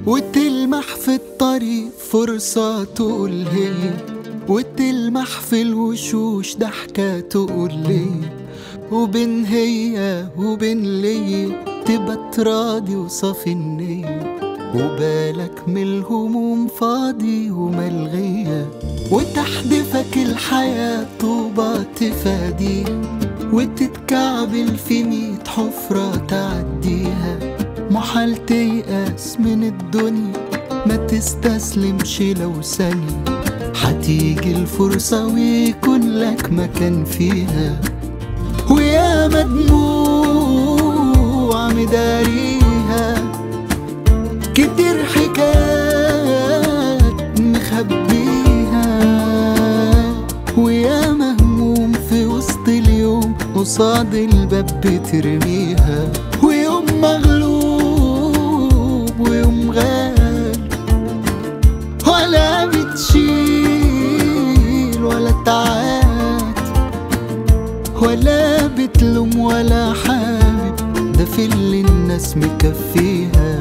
وتلمح في الطريق فرصة تقول هي وتلمح في الوشوش ضحكة تقول لي وبين هي وبين لي تبقى تراضي وصافي النية وبالك من الهموم فاضي وملغية وتحدفك الحياة طوبة تفاديها وتتكعبل في ميت حفرة تعديها محال تيأس من الدنيا ما تستسلمش لو ثانية هتيجي الفرصة ويكون لك مكان فيها ويا مدموع مداريها كتير حكايات مخبيها ويا مهموم في وسط اليوم قصاد الباب بترميها ويوم مغلوب ويوم غال ولا بتشيل ولا تعاد ولا بتلوم ولا حابب ده في اللي الناس مكفيها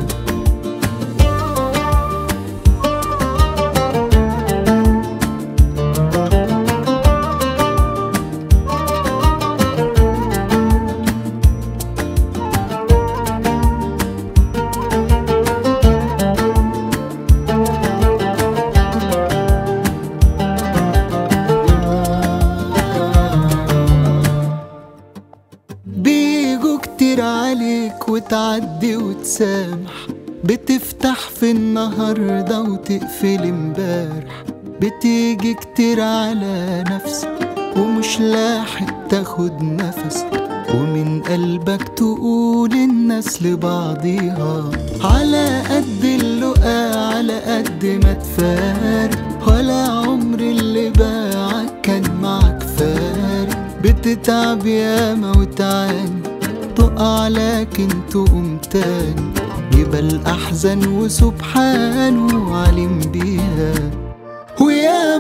بيجوا كتير عليك وتعدي وتسامح بتفتح في النهاردة وتقفل امبارح بتيجي كتير على نفسك ومش لاحق تاخد نفس ومن قلبك تقول الناس لبعضيها على قد اللقا على قد ما تفارق ولا عمر اللي باعك كان معك فارق بتتعب ياما وتعاني تقع لكن تقوم تاني يبقى الأحزان وسبحانه علم بيها ويا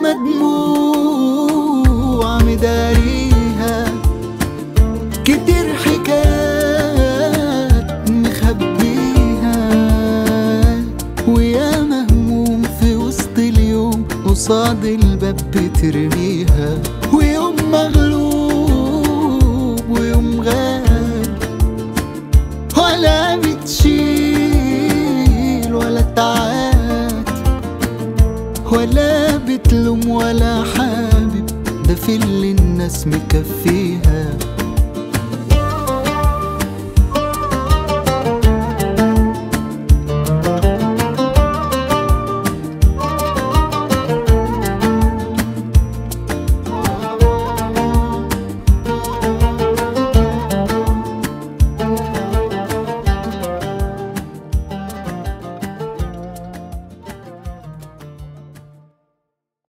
مدموع مداريها كتير حكايات مخبيها ويا مهموم في وسط اليوم قصاد الباب بترميها ويوم مغلوب ويوم غال ولا بتشيل ولا تعاد ولا بتلوم ولا حابب ده في اللي الناس مكفيها